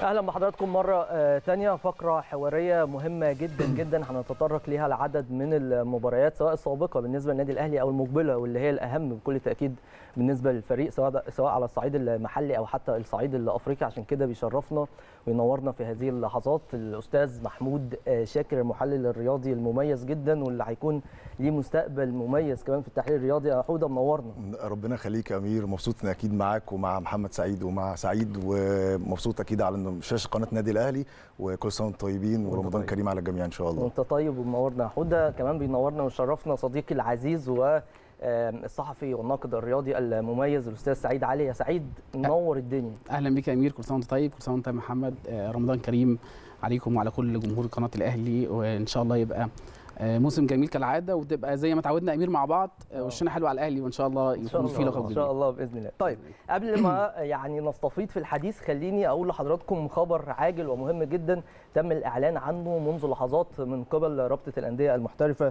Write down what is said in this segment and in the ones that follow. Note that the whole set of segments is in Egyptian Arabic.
اهلا بحضراتكم مره آه، تانية فقره حواريه مهمه جدا جدا هنتطرق ليها لعدد من المباريات سواء السابقه بالنسبه للنادي الاهلي او المقبله واللي هي الاهم بكل تاكيد بالنسبه للفريق سواء سواء على الصعيد المحلي او حتى الصعيد الافريقي عشان كده بيشرفنا وينورنا في هذه اللحظات الاستاذ محمود آه، شاكر المحلل الرياضي المميز جدا واللي هيكون ليه مستقبل مميز كمان في التحليل الرياضي يا حوده منورنا ربنا يخليك يا امير مبسوط اني اكيد معاك ومع محمد سعيد ومع سعيد ومبسوط اكيد على إنه شاشه قناه النادي الاهلي وكل سنه وانتم طيبين ورمضان طيب. كريم على الجميع ان شاء الله وانت طيب ومنورنا حوده كمان بينورنا ويشرفنا صديقي العزيز و آه، الصحفي والناقد الرياضي المميز الاستاذ سعيد علي يا سعيد منور الدنيا اهلا بك يا امير كل سنه وانت طيب كل سنه وانت يا محمد آه، رمضان كريم عليكم وعلى كل جمهور قناه الاهلي وان شاء الله يبقى آه، موسم جميل كالعاده وتبقى زي ما تعودنا يا امير مع بعض آه، وشنا حلو على الاهلي وان شاء الله ان شاء يكون في لقب الله ان جميل شاء الله باذن الله طيب قبل ما يعني نستفيض في الحديث خليني اقول لحضراتكم خبر عاجل ومهم جدا تم الاعلان عنه منذ لحظات من قبل رابطه الانديه المحترفه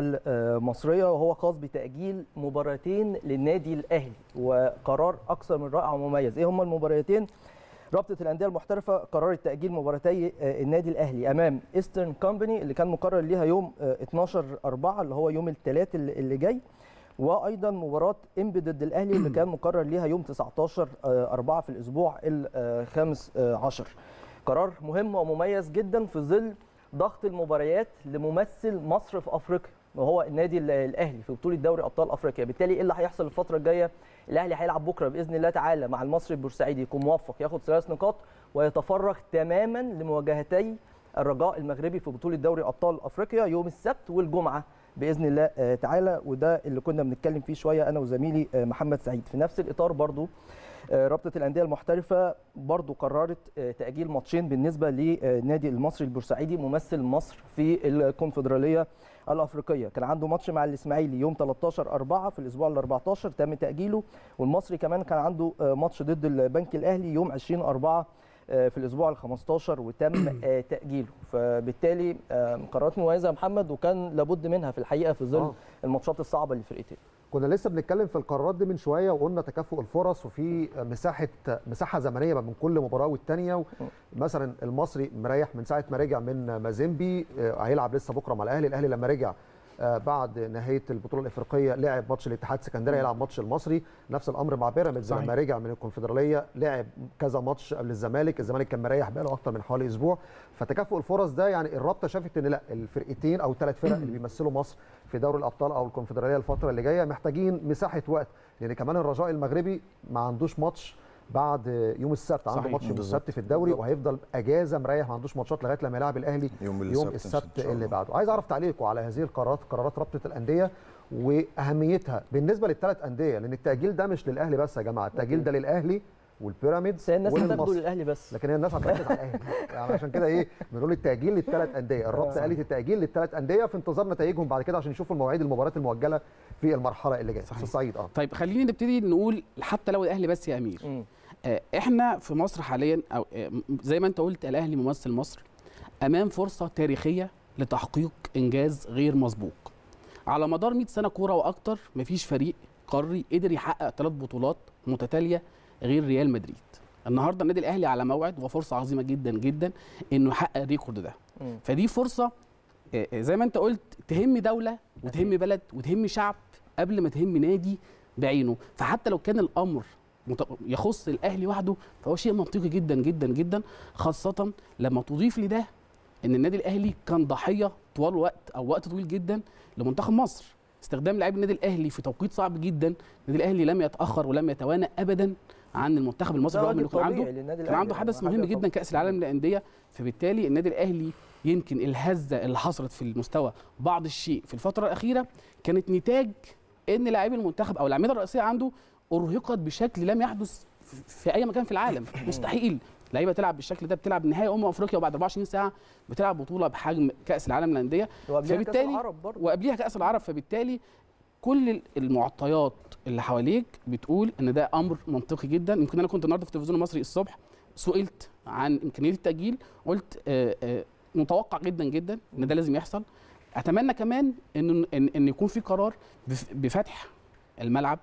المصريه وهو خاص بتاجيل مباراتين للنادي الاهلي وقرار اكثر من رائع ومميز ايه هما المباراتين رابطه الانديه المحترفه قررت تاجيل مباراتي آه، النادي الاهلي امام ايسترن كومباني اللي كان مقرر ليها يوم آه، 12 4 اللي هو يوم الثلاث اللي اللي جاي وايضا مباراه انبي ضد الاهلي اللي كان مقرر ليها يوم 19 آه، 4 في الاسبوع الخامس آه، عشر قرار مهم ومميز جدا في ظل ضغط المباريات لممثل مصر في افريقيا وهو النادي ال- الاهلي في بطوله دوري ابطال افريقيا بالتالي ايه اللي هيحصل الفتره الجايه الاهلي هيلعب بكره باذن الله تعالى مع المصري البورسعيدي يكون موفق ياخد ثلاث نقاط ويتفرغ تماما لمواجهتي الرجاء المغربي في بطوله دوري ابطال افريقيا يوم السبت والجمعه باذن الله آه، تعالى وده اللي كنا بنتكلم فيه شويه انا وزميلي آه، محمد سعيد في نفس الاطار برضو آه، رابطه الانديه المحترفه برضو قررت آه، تاجيل ماتشين بالنسبه للنادي المصري البورسعيدي ممثل مصر في الكونفدراليه الافريقيه كان عنده ماتش مع الاسماعيلي يوم 13 4 في الاسبوع ال 14 تم تاجيله والمصري كمان كان عنده آه، ماتش ضد البنك الاهلي يوم 20 4 آه، في الاسبوع ال 15 وتم آه، تاجيله فبالتالي آه، قرارات مميزه يا محمد وكان لابد منها في الحقيقه في ظل آه. الماتشات الصعبه للفرقتين كنا لسه بنتكلم في القرارات دي من شويه وقلنا تكافؤ الفرص وفي مساحه مساحه زمنيه ما بين كل مباراه والثانيه مثلا المصري مريح من ساعه ما رجع من مازيمبي آه، هيلعب لسه بكره مع الاهلي الاهلي لما رجع آه، بعد نهايه البطوله الافريقيه لعب ماتش الاتحاد السكندري هيلعب ماتش المصري نفس الامر مع بيراميدز صحيح. لما رجع من الكونفدراليه لعب كذا ماتش قبل الزمالك الزمالك كان مريح بقاله اكتر من حوالي اسبوع فتكافؤ الفرص ده يعني الرابطه شافت ان لا الفرقتين او الثلاث فرق اللي بيمثلوا مصر في دوري الابطال او الكونفدراليه الفتره اللي جايه محتاجين مساحه وقت لان كمان الرجاء المغربي ما عندوش ماتش بعد يوم السبت عنده صحيح. ماتش يوم بالظبط. السبت في الدوري وهيفضل اجازه مريح ما عندوش ماتشات لغايه لما يلعب الاهلي يوم يوم السبت إن شاء السبت الله. اللي بعده عايز اعرف تعليقكم على هذه القرارات قرارات رابطه الانديه واهميتها بالنسبه للثلاث انديه لان التاجيل ده مش للاهلي بس يا جماعه التاجيل ده للاهلي والبيراميدز بس هي الناس هتاخده والمصري. للاهلي بس لكن هي الناس هتركز على الاهلي يعني عشان كده ايه بنقول التاجيل للثلاث انديه الرابطه قالت التاجيل للثلاث انديه في انتظار نتائجهم بعد كده عشان يشوفوا المواعيد المباريات المؤجله في المرحله اللي جايه صحيح. استاذ سعيد اه طيب خلينا نبتدي نقول حتى لو الاهلي بس يا امير مم. آه، احنا في مصر حاليا او آه، م- زي ما انت قلت الاهلي ممثل مصر امام فرصه تاريخيه لتحقيق انجاز غير مسبوق على مدار 100 سنه كوره واكتر مفيش فريق قاري قدر يحقق ثلاث بطولات متتاليه غير ريال مدريد النهارده النادي الاهلي على موعد وفرصه عظيمه جدا جدا انه يحقق الريكورد ده مم. فدي فرصه آه، آه، زي ما انت قلت تهم دوله وتهم بلد وتهم شعب قبل ما تهم نادي بعينه فحتى لو كان الامر مت- يخص الاهلي وحده فهو شيء منطقي جدا جدا جدا خاصه لما تضيف لده ان النادي الاهلي كان ضحيه طوال وقت او وقت طويل جدا لمنتخب مصر استخدام لاعبي النادي الاهلي في توقيت صعب جدا النادي الاهلي لم يتاخر ولم يتوانى ابدا عن المنتخب المصري ده رغم انه واجب كان عنده طبيعي للنادي كان عنده الأهلي، حدث يعني مهم حاجة جدا طبيعي. كاس العالم للانديه فبالتالي النادي الاهلي يمكن الهزه اللي حصلت في المستوى بعض الشيء في الفتره الاخيره كانت نتاج ان لاعبي المنتخب او الاعمده الرئيسيه عنده ارهقت بشكل لم يحدث في- في اي مكان في العالم مستحيل لعيبه تلعب بالشكل ده بتلعب نهائي امم افريقيا وبعد 24 ساعه بتلعب بطوله بحجم كاس العالم للانديه وقبلها كأس فبالتالي العرب برضه وقبليها كاس العرب فبالتالي كل المعطيات اللي حواليك بتقول ان ده امر منطقي جدا يمكن انا كنت النهارده في التلفزيون المصري الصبح سئلت عن امكانيه التاجيل قلت آه، آه، متوقع جدا جدا ان ده لازم يحصل اتمنى كمان ان ان, إن يكون في قرار بف- بفتح الملعب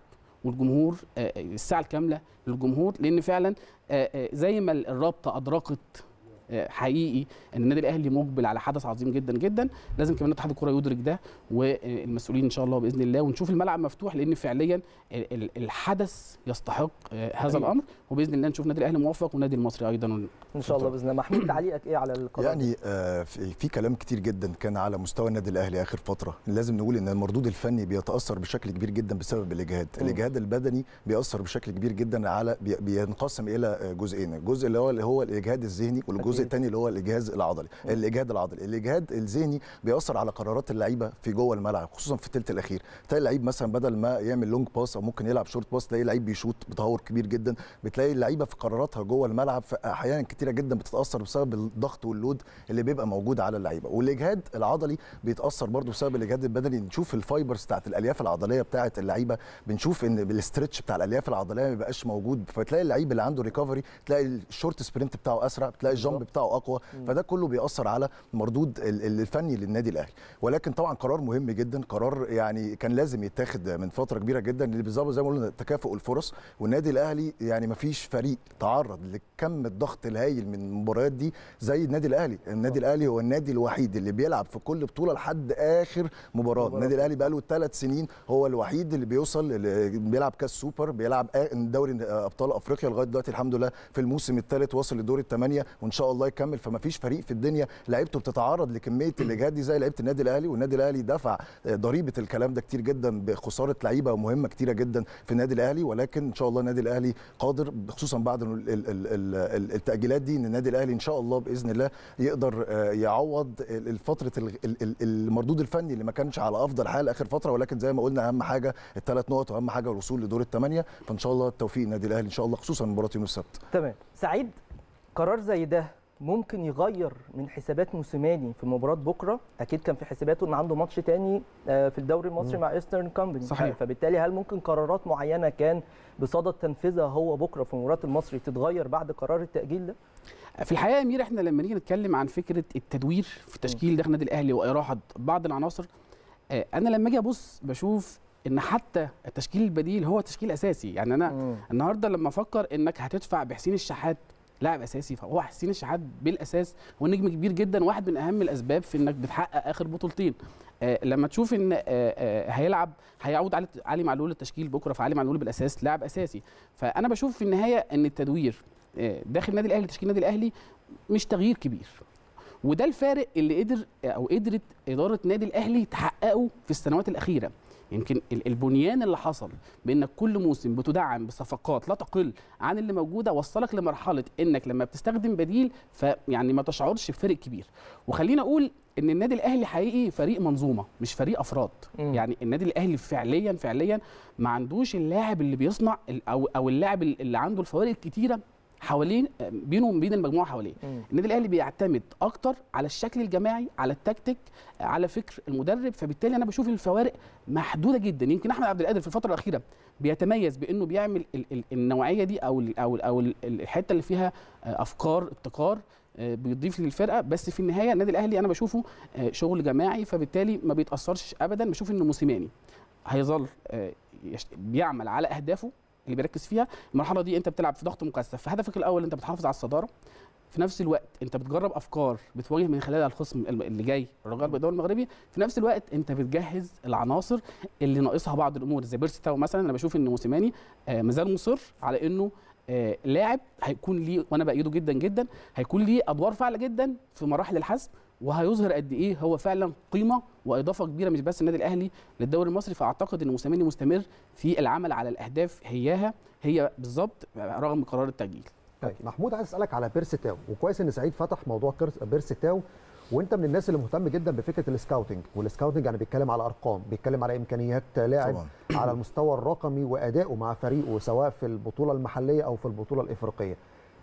والجمهور آه، الساعه الكامله للجمهور لان فعلا آه، آه، زي ما الرابطه ادركت آه، حقيقي ان النادي الاهلي مقبل على حدث عظيم جدا جدا لازم كمان اتحاد الكره يدرك ده والمسؤولين ان شاء الله باذن الله ونشوف الملعب مفتوح لان فعليا ال- ال- الحدث يستحق آه، هذا أيوة. الامر وباذن الله نشوف النادي الاهلي موفق والنادي المصري ايضا ان شاء الله باذن الله محمود تعليقك ايه على القرار ده؟ يعني آه، في في كلام كتير جدا كان على مستوى النادي الاهلي اخر فتره لازم نقول ان المردود الفني بيتاثر بشكل كبير جدا بسبب الاجهاد مم. الاجهاد البدني بيأثر بشكل كبير جدا على بي- بينقسم الى آه، جزئين الجزء اللي هو اللي هو الاجهاد الذهني والجزء أكيد. الثاني اللي هو الاجهاز العضلي مم. الاجهاد العضلي الاجهاد الذهني بيأثر على قرارات اللعيبه في جوه الملعب خصوصا في الثلث الاخير تلاقي اللعيب مثلا بدل ما يعمل لونج باس او ممكن يلعب شورت باس تلاقي اللعيب بيشوط بتهور كبير جدا بتلاقي اللعيبه في قراراتها جوه الملعب في احيانا كتيره جدا بتتاثر بسبب الضغط واللود اللي بيبقى موجود على اللعيبه والاجهاد العضلي بيتاثر برضو بسبب الاجهاد البدني نشوف الفايبرز بتاعت الالياف العضليه بتاعت اللعيبه بنشوف ان الاسترتش بتاع الالياف العضليه ما بيبقاش موجود فتلاقي اللعيب اللي عنده ريكفري تلاقي الشورت سبرنت بتاعه اسرع تلاقي الجامب بالظبط. بتاعه اقوى فده كله بيأثر على مردود ال- ال- الفني للنادي الاهلي ولكن طبعا قرار مهم جدا قرار يعني كان لازم يتاخد من فتره كبيره جدا اللي بالظبط زي ما قلنا تكافؤ الفرص والنادي الاهلي يعني ما فيش فريق تعرض لكم الضغط الهائل من المباريات دي زي النادي الاهلي النادي الاهلي هو النادي الوحيد اللي بيلعب في كل بطوله لحد اخر مباراه مباراة. النادي الاهلي بقى له ثلاث سنين هو الوحيد اللي بيوصل اللي بيلعب كاس سوبر بيلعب آ- دوري ابطال افريقيا لغايه دلوقتي الحمد لله في الموسم الثالث واصل لدور الثمانيه وان شاء الله يكمل فما فيش فريق في الدنيا لعيبته بتتعرض لكميه الاجهاد دي زي لعيبه النادي الاهلي والنادي الاهلي دفع ضريبه الكلام ده كتير جدا بخساره لعيبه مهمه كتيره جدا في النادي الاهلي ولكن ان شاء الله النادي الاهلي قادر خصوصا بعد ال- ال- ال- ال- التاجيلات دي ان النادي الاهلي ان شاء الله باذن الله يقدر آه، يعوض ال- الفتره ال- ال- ال- المردود الفني اللي ما كانش على افضل حال اخر فتره ولكن زي ما قلنا اهم حاجه الثلاث نقط واهم حاجه الوصول لدور الثمانيه فان شاء الله التوفيق النادي الاهلي ان شاء الله خصوصا مباراه يوم السبت تمام سعيد قرار زي ده ممكن يغير من حسابات موسيماني في مباراه بكره اكيد كان في حساباته ان عنده ماتش تاني آه، في الدوري المصري مع ايسترن كومباني صحيح. فبالتالي هل ممكن قرارات معينه كان بصدد تنفيذها هو بكره في مباراه المصري تتغير بعد قرار التاجيل ده في الحقيقه يا امير احنا لما نيجي نتكلم عن فكره التدوير في تشكيل داخل النادي الاهلي واراحه بعض العناصر آه، انا لما اجي ابص بشوف ان حتى التشكيل البديل هو تشكيل اساسي يعني انا مم. النهارده لما افكر انك هتدفع بحسين الشحات لاعب اساسي فهو حسين الشحات بالاساس هو نجم كبير جدا واحد من اهم الاسباب في انك بتحقق اخر بطولتين آه لما تشوف ان آه آه هيلعب هيعود علي علي معلول التشكيل بكره فعلي معلول بالاساس لاعب اساسي فانا بشوف في النهايه ان التدوير آه داخل النادي الاهلي تشكيل النادي الاهلي مش تغيير كبير وده الفارق اللي قدر او قدرت اداره النادي الاهلي تحققه في السنوات الاخيره يمكن ال- البنيان اللي حصل بانك كل موسم بتدعم بصفقات لا تقل عن اللي موجوده وصلك لمرحله انك لما بتستخدم بديل فيعني ما تشعرش بفرق كبير وخلينا اقول ان النادي الاهلي حقيقي فريق منظومه مش فريق افراد مم. يعني النادي الاهلي فعليا فعليا ما عندوش اللاعب اللي بيصنع ال- او او اللاعب اللي عنده الفوارق الكتيره حوالين بينه وبين المجموعه حواليه مم. النادي الاهلي بيعتمد اكتر على الشكل الجماعي على التكتيك على فكر المدرب فبالتالي انا بشوف الفوارق محدوده جدا يمكن احمد عبد القادر في الفتره الاخيره بيتميز بانه بيعمل ال- ال- النوعيه دي او ال او ال او ال- الحته اللي فيها آه، افكار ابتكار آه، بيضيف للفرقه بس في النهايه النادي الاهلي انا بشوفه آه، شغل جماعي فبالتالي ما بيتاثرش ابدا بشوف ان موسيماني هيظل آه، يشت- بيعمل على اهدافه اللي بيركز فيها المرحله دي انت بتلعب في ضغط مكثف فهدفك الاول انت بتحافظ على الصداره في نفس الوقت انت بتجرب افكار بتواجه من خلالها الخصم الم- اللي جاي الرجاء البيضاوي المغربي في نفس الوقت انت بتجهز العناصر اللي ناقصها بعض الامور زي بيرسي تاو مثلا انا بشوف ان موسيماني آه، مازال مصر على انه آه، لاعب هيكون ليه وانا بايده جدا جدا هيكون ليه ادوار فاعله جدا في مراحل الحسم وهيظهر قد ايه هو فعلا قيمه واضافه كبيره مش بس النادي الاهلي للدوري المصري فاعتقد ان موسيماني مستمر في العمل على الاهداف هياها هي بالظبط رغم قرار التاجيل طيب محمود عايز اسالك على بيرسي تاو وكويس ان سعيد فتح موضوع كرس- بيرسي تاو وانت من الناس اللي مهتم جدا بفكره السكاوتنج والسكاوتنج يعني بيتكلم على ارقام بيتكلم على امكانيات لاعب طبعاً. على المستوى الرقمي وادائه مع فريقه سواء في البطوله المحليه او في البطوله الافريقيه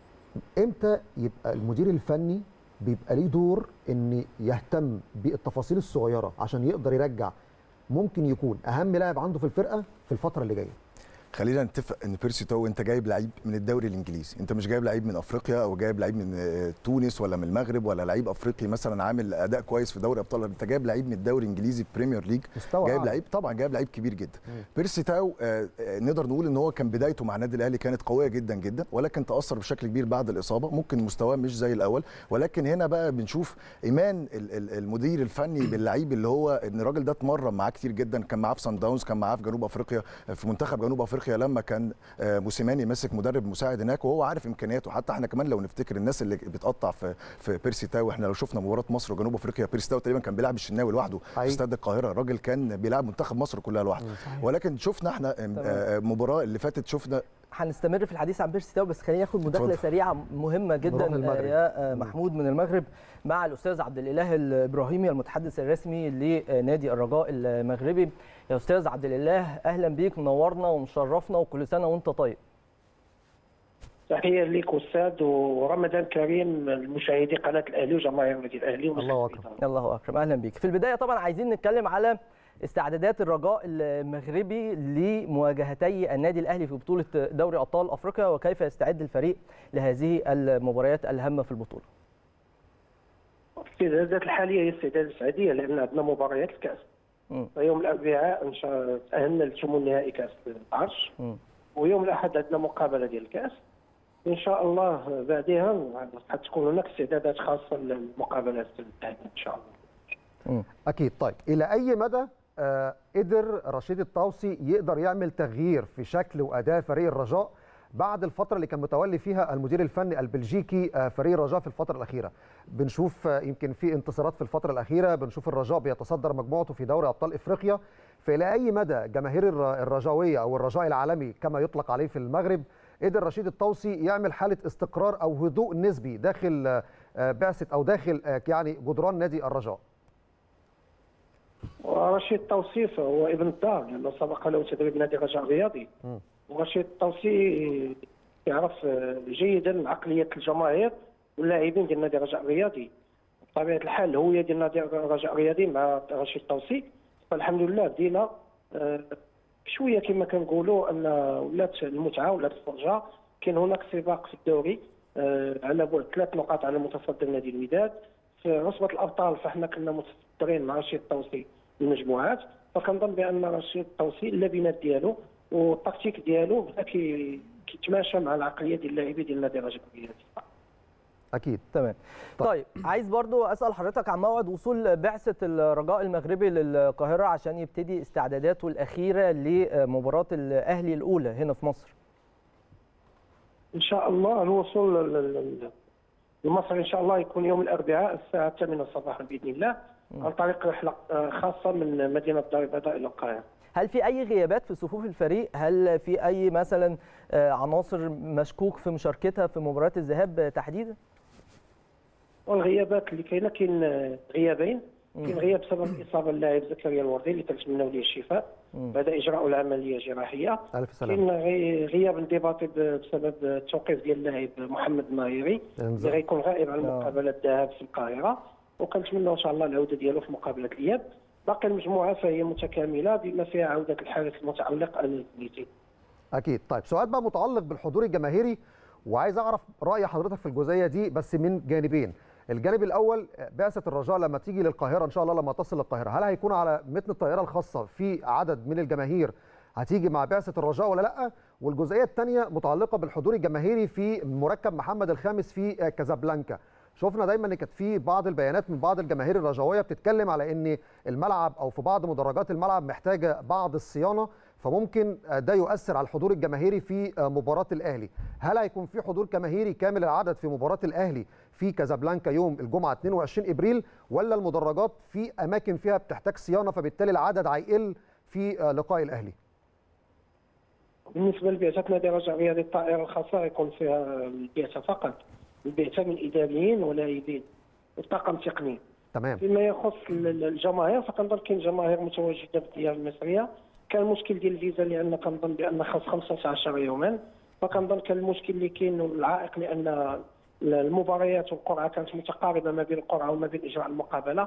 امتى يبقى المدير الفني بيبقى ليه دور ان يهتم بالتفاصيل الصغيره عشان يقدر يرجع ممكن يكون اهم لاعب عنده في الفرقه في الفتره اللي جايه خلينا نتفق ان بيرسي تاو انت جايب لعيب من الدوري الانجليزي انت مش جايب لعيب من افريقيا او جايب لعيب من آه، تونس ولا من المغرب ولا لعيب افريقي مثلا عامل اداء كويس في دوري ابطال انت جايب لعيب من الدوري الانجليزي بريمير ليج مستوى جايب أعلى. لعيب طبعا جايب لعيب كبير جدا بيرسي تاو آه، آه، نقدر نقول ان هو كان بدايته مع النادي الاهلي كانت قويه جدا جدا ولكن تاثر بشكل كبير بعد الاصابه ممكن مستواه مش زي الاول ولكن هنا بقى بنشوف ايمان ال- ال- المدير الفني باللعيب اللي هو ان الراجل ده اتمرن معاه كتير جدا كان معاه في سان داونز كان معاه في جنوب افريقيا في منتخب جنوب افريقيا لما كان آه، موسيماني ماسك مدرب مساعد هناك وهو عارف امكانياته حتى احنا كمان لو نفتكر الناس اللي بتقطع في في بيرسي تاو احنا لو شفنا مباراه مصر وجنوب افريقيا بيرسي تاو تقريبا كان بيلعب الشناوي لوحده في حقيقي. استاد القاهره الراجل كان بيلعب منتخب مصر كلها لوحده ولكن شفنا احنا آه، آه، المباراه اللي فاتت شفنا هنستمر في الحديث عن بيرسي تاو بس خلينا ناخد مداخله اتفضل. سريعه مهمه جدا نروح للمغرب. آه، يا آه، محمود من المغرب مع الاستاذ عبد الاله الابراهيمي المتحدث الرسمي لنادي الرجاء المغربي يا استاذ عبد الاله اهلا بيك منورنا ومشرفنا وكل سنه وانت طيب تحيه لك استاذ ورمضان كريم لمشاهدي قناه الاهلي وجماهير النادي الاهلي الله ومساعدي أكبر. الله اكرم اهلا بيك في البدايه طبعا عايزين نتكلم على استعدادات الرجاء المغربي لمواجهتي النادي الاهلي في بطوله دوري ابطال افريقيا وكيف يستعد الفريق لهذه المباريات الهامه في البطوله الاستعدادات الحاليه هي استعدادات سعيديه لان عندنا مباريات الكاس مم. يوم الاربعاء ان شاء الله تاهلنا لثمن نهائي كاس العرش مم. ويوم الاحد عندنا مقابله ديال الكاس ان شاء الله بعدها حتكون هناك استعدادات خاصه للمقابلات الثانيه ان شاء الله اكيد طيب الى اي مدى آه، قدر رشيد الطوسي يقدر يعمل تغيير في شكل واداء فريق الرجاء بعد الفتره اللي كان متولي فيها المدير الفني البلجيكي آه، فريق الرجاء في الفتره الاخيره بنشوف آه، يمكن في انتصارات في الفتره الاخيره بنشوف الرجاء بيتصدر مجموعته في دوري ابطال افريقيا فالى اي مدى جماهير الر- الرجاويه او الرجاء العالمي كما يطلق عليه في المغرب قدر رشيد الطوسي يعمل حاله استقرار او هدوء نسبي داخل آه، آه، بعثه او داخل آه، يعني جدران نادي الرجاء ورشيد توصيف هو ابن الدار لانه سبق له تدريب نادي رجاء الرياضي ورشيد توصي يعرف جيدا عقليه الجماهير واللاعبين ديال نادي رجاء الرياضي بطبيعه الحال الهويه ديال نادي رجاء الرياضي مع رشيد توصي فالحمد لله بدينا آه، شويه كما كنقولوا ان ولات المتعه ولات الفرجه كاين هناك سباق في الدوري آه، على بعد ثلاث نقاط على متصدر نادي الوداد في عصبه الابطال فاحنا كنا متصدرين مع رشيد الطوسي المجموعات فكنظن بان رشيد الطوسي اللبنات ديالو والتكتيك ديالو بدا كي- كيتماشى مع العقليه ديال اللاعبين ديال نادي رجاء الرياضي اكيد تمام طيب. طيب عايز برضو اسال حضرتك عن موعد وصول بعثه الرجاء المغربي للقاهره عشان يبتدي استعداداته الاخيره لمباراه الاهلي الاولى هنا في مصر ان شاء الله الوصول لل- لل- لمصر ان شاء الله يكون يوم الاربعاء الساعه 8 صباحا باذن الله عن طريق رحله آه، خاصه من مدينه الدار البيضاء الى القاهره هل في اي غيابات في صفوف الفريق هل في اي مثلا آه، عناصر مشكوك في مشاركتها في مباراه الذهاب تحديدا والغيابات اللي كاينه كاين آه، غيابين كاين غياب بسبب اصابه اللاعب زكريا الوردي اللي كنتمناو ليه الشفاء بعد اجراء العمليه الجراحيه الف سلامه كاين غي- غياب انضباطي ب- بسبب التوقيف ديال اللاعب محمد النايري اللي انزل. غيكون غائب عن آه. مقابله الذهاب في القاهره وكنتمنى ان شاء الله العوده ديالو في مقابله الاياب باقي المجموعه فهي متكامله بما فيها عوده الحارس المتالق الكويتي اكيد طيب سؤال بقى متعلق بالحضور الجماهيري وعايز اعرف راي حضرتك في الجزئيه دي بس من جانبين الجانب الاول بعثه الرجاء لما تيجي للقاهره ان شاء الله لما تصل للقاهره هل هيكون على متن الطياره الخاصه في عدد من الجماهير هتيجي مع بعثه الرجاء ولا لا والجزئيه الثانيه متعلقه بالحضور الجماهيري في مركب محمد الخامس في كازابلانكا شفنا دايما ان كانت في بعض البيانات من بعض الجماهير الرجاويه بتتكلم على ان الملعب او في بعض مدرجات الملعب محتاجه بعض الصيانه فممكن ده يؤثر على الحضور الجماهيري في مباراه الاهلي هل هيكون في حضور جماهيري كامل العدد في مباراه الاهلي في كازابلانكا يوم الجمعه 22 ابريل ولا المدرجات في اماكن فيها بتحتاج صيانه فبالتالي العدد هيقل في لقاء الاهلي بالنسبه لبعثه نادي رجاء رياضي الطائره الخاصه يكون فيها البعثه فقط البعثه من اداريين ولاعبين وطاقم تقني تمام فيما يخص ال- الجماهير فكنظن كاين جماهير متواجده في الديار المصريه كان المشكل ديال الفيزا لان كنظن بان خاص 15 يوما فكنظن كان المشكل اللي كاين والعائق لان المباريات والقرعه كانت متقاربه ما بين القرعه وما بين اجراء المقابله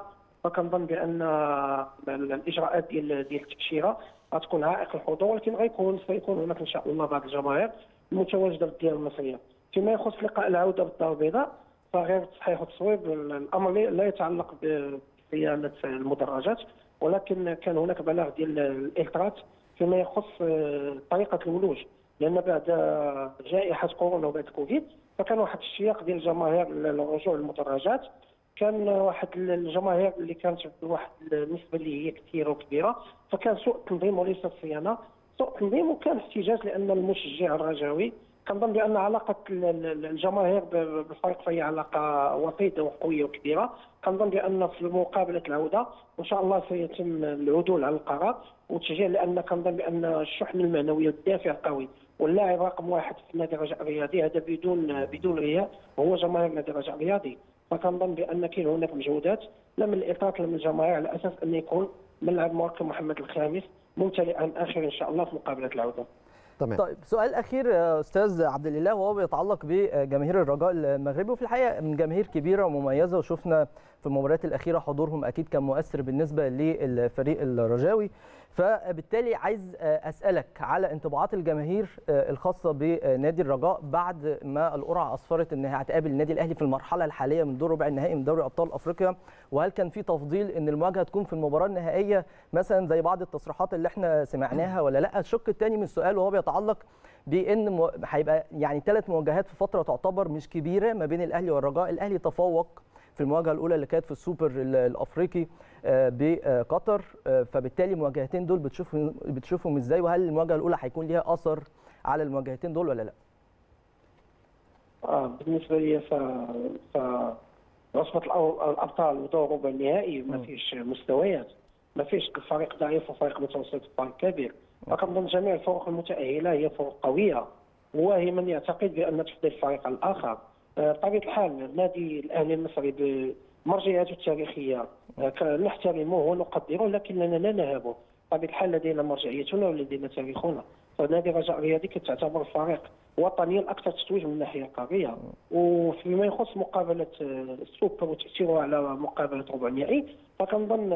فكنظن بان الاجراءات ديال ديال التاشيره غتكون عائق الحضور ولكن غيكون سيكون هناك ان شاء الله بعض الجماهير المتواجده بالديار المصريه فيما يخص لقاء العوده بالدار البيضاء فغير التصحيح والتصويب الامر لا يتعلق بصيانه المدرجات ولكن كان هناك بلاغ ديال الالترات فيما يخص طريقه الولوج لان بعد جائحه كورونا وبعد كوفيد فكان واحد الشياق ديال الجماهير للرجوع للمدرجات كان واحد الجماهير اللي كانت بواحد النسبه اللي هي كثيره وكبيره فكان سوء تنظيم وليس صيانه سوء تنظيم وكان احتجاج لان المشجع الرجاوي كنظن بان علاقه الجماهير بالفريق فهي علاقه وطيده وقويه وكبيره كنظن بان في مقابله العوده ان شاء الله سيتم العدول على القرار وتشجيع لان كنظن بان الشحن المعنوي والدافع القوي واللاعب رقم واحد في نادي الرجاء الرياضي هذا بدون بدون رياء هو جماهير نادي الرجاء الرياضي فكنظن بان كاين هناك مجهودات لا من الاطار لا من الجماهير على اساس ان يكون ملعب مركب محمد الخامس ممتلئا اخر ان شاء الله في مقابله العوده. تمام طيب سؤال اخير يا استاذ عبد الاله وهو بيتعلق بجماهير الرجاء المغربي وفي الحقيقه من جماهير كبيره ومميزه وشفنا في المباريات الاخيره حضورهم اكيد كان مؤثر بالنسبه للفريق الرجاوي فبالتالي عايز اسالك على انطباعات الجماهير الخاصه بنادي الرجاء بعد ما القرعه اسفرت انها هتقابل النادي الاهلي في المرحله الحاليه من دور ربع النهائي من دوري ابطال افريقيا وهل كان في تفضيل ان المواجهه تكون في المباراه النهائيه مثلا زي بعض التصريحات اللي احنا سمعناها ولا لا الشق الثاني من السؤال وهو بيتعلق بان هيبقى يعني ثلاث مواجهات في فتره تعتبر مش كبيره ما بين الاهلي والرجاء الاهلي تفوق في المواجهه الاولى اللي كانت في السوبر الافريقي بقطر فبالتالي المواجهتين دول بتشوفهم بتشوفهم ازاي وهل المواجهه الاولى هيكون ليها اثر على المواجهتين دول ولا لا؟ آه بالنسبه لي ف ف وصفه الابطال ودور ربع النهائي ما فيش مستويات ما فيش فريق ضعيف وفريق متوسط وفريق كبير فكنظن جميع الفرق المتاهله هي فرق قويه وهي من يعتقد بان تفضيل الفريق على الاخر بطبيعه الحال النادي الاهلي المصري بمرجعياته التاريخيه نحترمه ونقدره لكننا لا نهابه بطبيعه الحال لدينا مرجعيتنا ولدينا تاريخنا فنادي الرجاء الرياضي كتعتبر فريق وطني الاكثر تتويج من الناحيه القاريه وفيما يخص مقابله السوبر وتاثيره على مقابله ربع النهائي فكنظن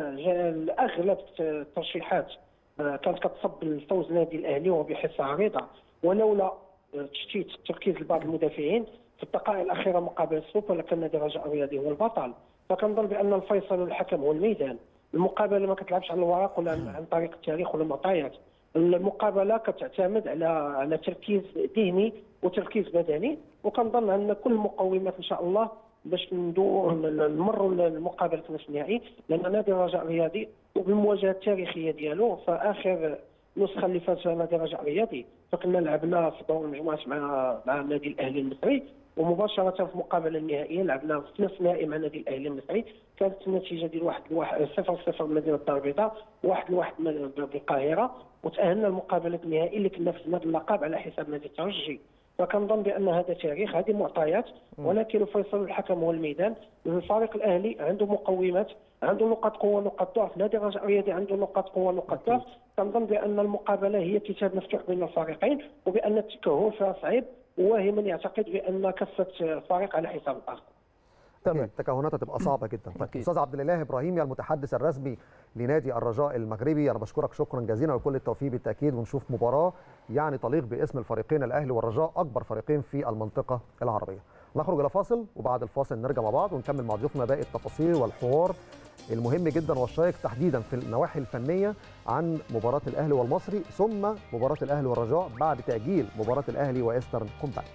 اغلب الترشيحات كانت كتصب الفوز نادي الاهلي وبحصه عريضه ولولا تشتيت تركيز لبعض المدافعين في الدقائق الاخيره مقابل السوبر لكان نادي الرجاء الرياضي هو البطل فكنظن بان الفيصل والحكم هو الميدان المقابله ما كتلعبش على الورق ولا عن طريق التاريخ ولا المعطيات المقابله كتعتمد على على تركيز ذهني وتركيز بدني وكنظن ان كل المقومات ان شاء الله باش ندور نمروا لمقابله نصف النهائي لان نادي الرجاء الرياضي وبالمواجهه التاريخيه ديالو فاخر نسخه اللي فات نادي الرجاء الرياضي فكنا لعبنا في دور المجموعات مع مع النادي الاهلي المصري ومباشره في المقابله النهائيه لعبنا في نصف النهائي مع النادي الاهلي المصري كانت النتيجه ديال واحد لواحد صفر صفر بمدينه الدار البيضاء واحد لواحد بالقاهره وتاهلنا المقابله النهائي اللي كنا فزنا باللقب على حساب نادي الترجي فكنظن بان هذا تاريخ هذه معطيات ولكن الفيصل الحكم هو الميدان الفريق الاهلي عنده مقومات عنده نقاط قوه نقاط ضعف نادي الرجاء الرياضي عنده نقاط قوه نقاط ضعف كنظن بان المقابله هي كتاب مفتوح بين الفريقين وبان التكهن فيها صعيب وهي من يعتقد بان كفه فريق على حساب الاخر تمام التكهنات هتبقى صعبه جدا طيب استاذ عبد الاله ابراهيمي المتحدث الرسمي لنادي الرجاء المغربي انا بشكرك شكرا جزيلا وكل التوفيق بالتاكيد ونشوف مباراه يعني تليق باسم الفريقين الاهلي والرجاء اكبر فريقين في المنطقه العربيه نخرج الى فاصل وبعد الفاصل نرجع مع بعض ونكمل مع ضيوفنا باقي التفاصيل والحوار المهم جدا والشيق تحديدا في النواحي الفنيه عن مباراه الاهلي والمصري ثم مباراه الاهلي والرجاء بعد تاجيل مباراه الاهلي وايسترن كومباني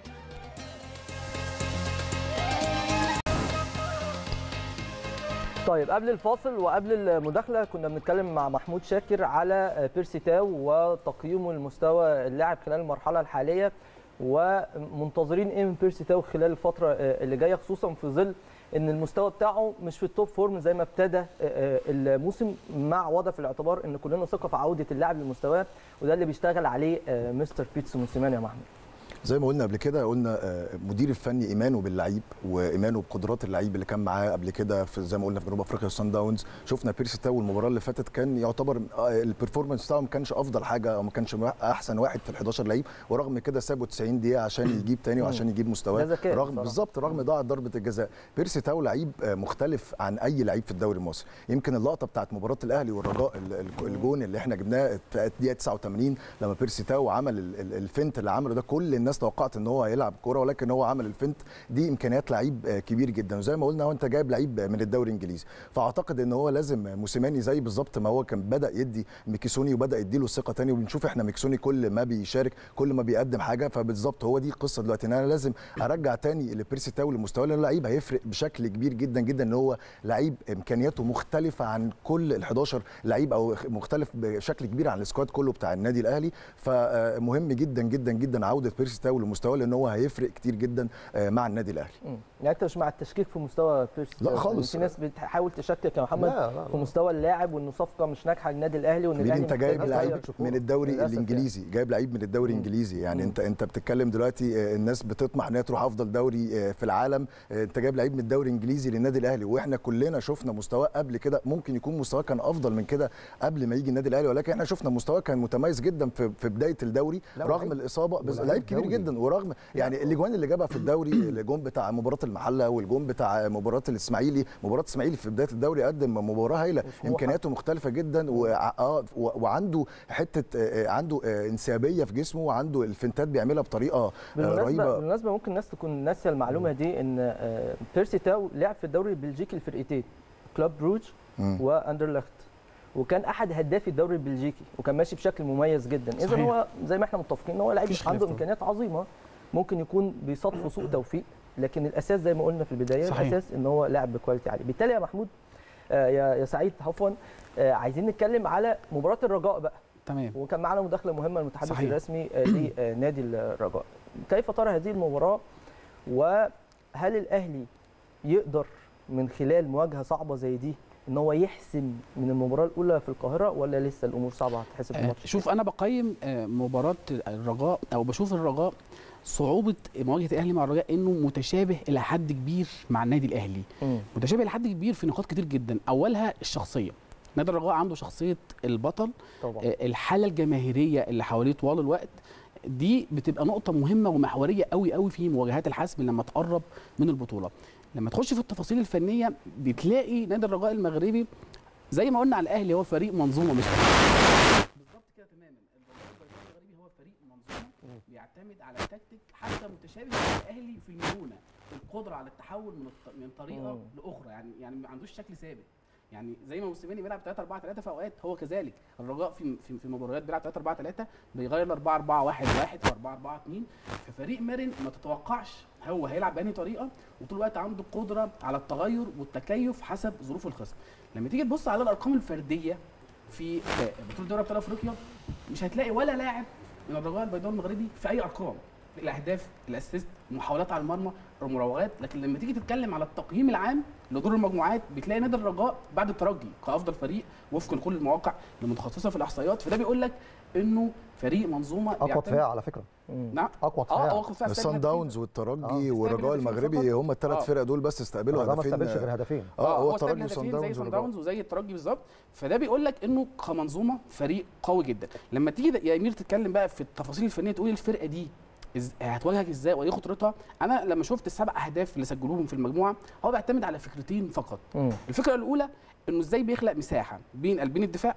طيب قبل الفاصل وقبل المداخله كنا بنتكلم مع محمود شاكر على بيرسي تاو وتقييمه لمستوى اللاعب خلال المرحله الحاليه ومنتظرين ايه من بيرسي تاو خلال الفتره اللي جايه خصوصا في ظل ان المستوى بتاعه مش في التوب فورم زي ما ابتدى الموسم مع وضع في الاعتبار ان كلنا ثقه في عوده اللاعب لمستواه وده اللي بيشتغل عليه مستر بيتسو موسيماني يا محمود زي ما قلنا قبل كده قلنا آه، المدير الفني ايمانه باللعيب وايمانه بقدرات اللعيب اللي كان معاه قبل كده في زي ما قلنا في جنوب افريقيا سان داونز شفنا بيرسي تاو المباراه اللي فاتت كان يعتبر آه، البرفورمانس بتاعه ما كانش افضل حاجه او ما كانش احسن واحد في ال 11 لعيب ورغم كده سابه 90 دقيقه عشان يجيب تاني وعشان يجيب مستواه ده ذكاء رغم بصراحة. بالظبط رغم ضاعة ضربه الجزاء بيرسي تاو لعيب آه، مختلف عن اي لعيب في الدوري المصري يمكن اللقطه بتاعت مباراه الاهلي والرجاء ال- ال- الجون اللي احنا جبناه في الدقيقه 89 لما بيرسي تاو عمل ال- ال- الفنت اللي عمله ده كل الناس توقعت ان هو هيلعب كوره ولكن هو عمل الفنت دي امكانيات لعيب آه، كبير جدا وزي ما قلنا هو انت جايب لعيب من الدوري الانجليزي فاعتقد ان هو لازم موسيماني زي بالظبط ما هو كان بدا يدي ميكيسوني وبدا يديله الثقه تاني وبنشوف احنا ميكيسوني كل ما بيشارك كل ما بيقدم حاجه فبالظبط هو دي القصه دلوقتي ان انا لازم ارجع تاني لبيرسي تاو لمستواه لان اللعيب هيفرق بشكل كبير جدا جدا ان هو لعيب امكانياته مختلفه عن كل ال 11 لعيب او مختلف بشكل كبير عن السكواد كله بتاع النادي الاهلي فمهم جدا جدا جدا عوده بيرسي تاو لمستواه لان هو هيفرق كتير جدا آه، مع النادي الاهلي مم. يعني انت مش مع التشكيك في مستوى بيرسي لا تاو. خالص. في ناس بتحاول تشكك يا محمد لا، لا، في لا. مستوى اللاعب وانه صفقه مش ناجحه للنادي الاهلي وان مين الاهلي انت محتاج جايب يغير لعيب شكوره. من الدوري للأسف الانجليزي جايب لعيب من الدوري الانجليزي يعني مم. انت انت بتتكلم دلوقتي آه، الناس بتطمح ان هي تروح افضل دوري آه، في العالم آه، انت جايب لعيب من الدوري الانجليزي للنادي الاهلي واحنا كلنا شفنا مستواه قبل كده ممكن يكون مستواه كان افضل من كده قبل ما يجي النادي الاهلي ولكن احنا شفنا مستواه كان متميز جدا في في بدايه الدوري لا، رغم ولعيب- الاصابه بس ولعيب لعيب كبير دولي. جدا ورغم يعني الاجوان اللي جابها في الدوري الجون بتاع مباراه المحله والجون بتاع مباراه الاسماعيلي مباراه الاسماعيلي في بدايه الدوري قدم مباراه هايله وسموحة. امكانياته مختلفه جدا وع- آه، و- وعنده حته آه، عنده آه، انسيابيه في جسمه وعنده الفنتات بيعملها بطريقه آه، بالمناسبه رهيبه بالمناسبه ممكن الناس تكون ناسيه المعلومه دي ان آه، بيرسي تاو لعب في الدوري البلجيكي الفرقتين كلوب بروج مم. واندرلخت وكان احد هدافي الدوري البلجيكي وكان ماشي بشكل مميز جدا اذا صحيح. هو زي ما احنا متفقين ان هو لعيب مفيش خلاف عنده طبعا. امكانيات عظيمه ممكن يكون بيصادفه سوء توفيق لكن الاساس زي ما قلنا في البدايه صحيح. الاساس ان هو لاعب بكواليتي عالي بالتالي يا محمود آه، يا يا سعيد عفوا آه، عايزين نتكلم على مباراه الرجاء بقى تمام وكان معنا مداخله مهمه المتحدث صحيح. الرسمي آه، لنادي الرجاء كيف ترى هذه المباراه وهل الاهلي يقدر من خلال مواجهه صعبه زي دي ان هو يحسم من المباراه الاولى في القاهره ولا لسه الامور صعبه هتتحسب في آه، الماتش شوف انا بقيم آه، مباراه الرجاء او بشوف الرجاء صعوبه مواجهه الاهلي مع الرجاء انه متشابه الى حد كبير مع النادي الاهلي مم. متشابه الى حد كبير في نقاط كتير جدا اولها الشخصيه نادي الرجاء عنده شخصيه البطل طبعا آه، الحاله الجماهيريه اللي حواليه طوال الوقت دي بتبقى نقطه مهمه ومحوريه قوي قوي في مواجهات الحسم لما تقرب من البطوله لما تخش في التفاصيل الفنيه بتلاقي نادي الرجاء المغربي زي ما قلنا على الاهلي هو فريق منظومه مش بالظبط كده تماما الرجاء المغربي هو فريق منظومه بيعتمد على تكتيك حتى متشابه مع الاهلي في المرونه القدره على التحول من الط- من طريقه مم. لاخرى يعني يعني ما عندوش شكل ثابت يعني زي ما موسيماني بيلعب 3 4 3 في اوقات هو كذلك الرجاء في في, في مباريات بيلعب 3 4 3 بيغير ل 4 4 1 1 و 4 4 2 ففريق مرن ما تتوقعش هو هيلعب بأنهي طريقه وطول الوقت عنده قدره على التغير والتكيف حسب ظروف الخصم لما تيجي تبص على الارقام الفرديه في آه، بطوله دوري ابطال افريقيا مش هتلاقي ولا لاعب من الرجاء البيضاء المغربي في اي ارقام الاهداف الاسيست محاولات على المرمى المراوغات لكن لما تيجي تتكلم على التقييم العام لدور المجموعات بتلاقي نادي الرجاء بعد الترجي كافضل فريق وفق لكل المواقع المتخصصه في الاحصائيات فده بيقول لك انه فريق منظومه اقوى بيعتمد- دفاع على فكره مم. نعم اقوى اه دفاع هو دفاع الصن استقبل داونز هدفين. والترجي آه. والرجاء استقبل هدفين المغربي فقط. هم الثلاث آه. فرق دول بس استقبلوا الرجاء ما هدفين استقبلش غير هدفين اه هو استقبل الترجي وصن هدفين زي داونز صن والرجاء. داونز وزي الترجي بالظبط فده بيقول لك انه كمنظومه فريق قوي جدا لما تيجي ده- يا امير تتكلم بقى في التفاصيل الفنيه تقول الفرقه دي إز... هتواجهك ازاي وايه خطرتها انا لما شفت السبع اهداف اللي سجلوهم في المجموعه هو بيعتمد على فكرتين فقط مم. الفكره الاولى انه ازاي بيخلق مساحه بين قلبين الدفاع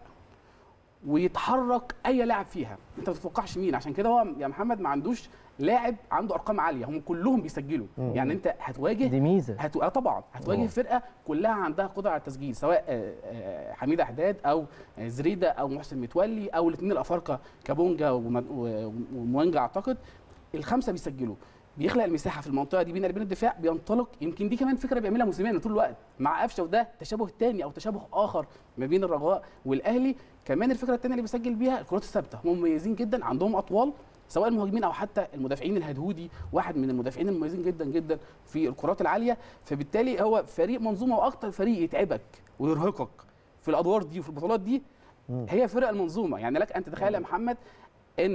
ويتحرك اي لاعب فيها انت ما تتوقعش مين عشان كده هو يا محمد ما عندوش لاعب عنده ارقام عاليه هم كلهم بيسجلوا مم. يعني انت هتواجه دي ميزه هت... آه طبعا هتواجه أوه. فرقه كلها عندها قدره على التسجيل سواء آه، آه، حميد احداد او آه، زريده او محسن متولي او الاثنين الافارقه كابونجا وم- و- وموانجا اعتقد الخمسه بيسجلوا بيخلق المساحه في المنطقه دي بين قلبين الدفاع بينطلق يمكن دي كمان فكره بيعملها موسيماني طول الوقت مع قفشه وده تشابه تاني او تشابه اخر ما بين الرجاء والاهلي كمان الفكره الثانيه اللي بيسجل بيها الكرات الثابته هم مميزين جدا عندهم اطوال سواء المهاجمين او حتى المدافعين الهدهودي واحد من المدافعين المميزين جدا جدا في الكرات العاليه فبالتالي هو فريق منظومه واكتر فريق يتعبك ويرهقك في الادوار دي وفي البطولات دي مم. هي فرق المنظومه يعني لك ان تتخيل يا محمد ان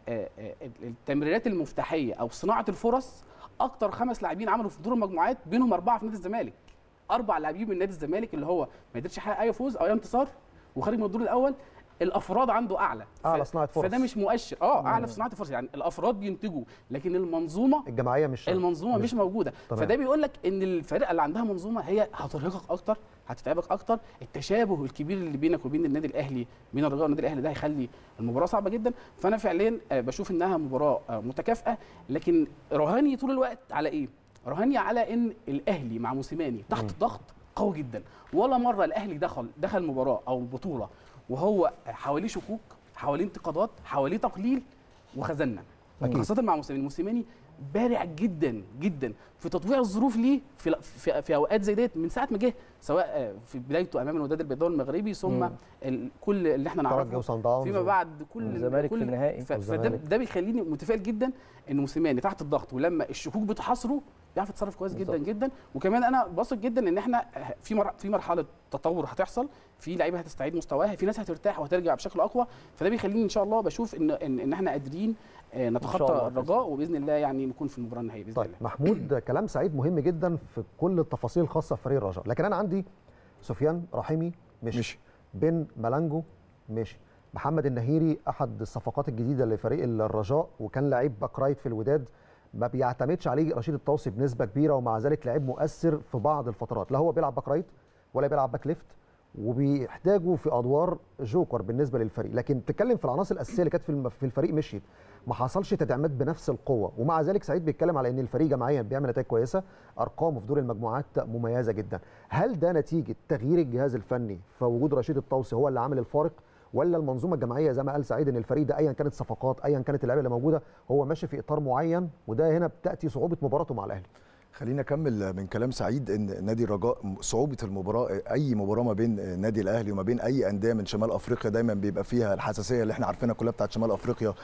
آه، آه، التمريرات المفتاحيه او صناعه الفرص اكتر خمس لاعبين عملوا في دور المجموعات بينهم اربعه في نادي الزمالك اربع لاعبين من نادي الزمالك اللي هو ما قدرش يحقق اي فوز او اي انتصار وخارج من الدور الاول الافراد عنده اعلى أعلى ف- صناعة فرص. فده مش مؤشر اه اعلى في صناعه الفرص يعني الافراد بينتجوا لكن المنظومه الجماعيه مش المنظومه مش, موجوده تمام. فده بيقول لك ان الفرقه اللي عندها منظومه هي هترهقك اكتر هتتعبك اكتر التشابه الكبير اللي بينك وبين النادي الاهلي بين الرجاء والنادي الاهلي ده هيخلي المباراه صعبه جدا فانا فعليا آه، بشوف انها مباراه آه، متكافئه لكن رهاني طول الوقت على ايه رهاني على ان الاهلي مع موسيماني تحت ضغط قوي جدا ولا مره الاهلي دخل دخل مباراه او بطوله وهو حواليه شكوك حواليه انتقادات حواليه تقليل وخزنا أكيد. خاصه مع موسيماني موسيماني بارع جدا جدا في تطويع الظروف ليه في في, في اوقات زي ديت من ساعه ما جه سواء آه، في بدايته امام الوداد البيضاوي المغربي ثم مم. ال- كل اللي احنا ترجي نعرفه وصن داونز فيما و- بعد كل والزمالك كل في النهائي. ف- فده والزمالك. ده بيخليني متفائل جدا ان موسيماني تحت الضغط ولما الشكوك بتحاصره بيعرف يتصرف كويس جدا بالظبط. جدا وكمان انا واثق جدا ان احنا في مر... في مرحله تطور هتحصل في لعيبه هتستعيد مستواها في ناس هترتاح وهترجع بشكل اقوى فده بيخليني ان شاء الله بشوف ان ان, إن احنا قادرين آه، شاء نتخطى الله. الرجاء وباذن الله يعني نكون في المباراه النهائيه باذن طيب الله محمود كلام سعيد مهم جدا في كل التفاصيل الخاصه بفريق الرجاء لكن انا عندي سفيان رحيمي مشي, مشي. بن ملانجو مشي محمد النهيري احد الصفقات الجديده لفريق الرجاء وكان لعيب باك رايت في الوداد ما بيعتمدش عليه رشيد الطوسي بنسبه كبيره ومع ذلك لعيب مؤثر في بعض الفترات لا هو بيلعب باك رايت ولا بيلعب باك ليفت وبيحتاجوا في ادوار جوكر بالنسبه للفريق لكن تتكلم في العناصر الاساسيه اللي كانت في الم- في الفريق مشيت ما حصلش تدعيمات بنفس القوه ومع ذلك سعيد بيتكلم على ان الفريق جماعيا بيعمل نتائج كويسه ارقامه في دور المجموعات مميزه جدا هل ده نتيجه تغيير الجهاز الفني فوجود رشيد الطوسي هو اللي عامل الفارق ولا المنظومه الجماعيه زي ما قال سعيد ان الفريق ده ايا كانت صفقات ايا كانت اللعيبه اللي موجوده هو ماشي في اطار معين وده هنا بتاتي صعوبه مباراته مع الاهلي خلينا اكمل من كلام سعيد ان نادي الرجاء صعوبه المباراه اي مباراه ما بين النادي الاهلي وما بين اي انديه من شمال افريقيا دايما بيبقى فيها الحساسيه اللي احنا عارفينها كلها بتاعت شمال افريقيا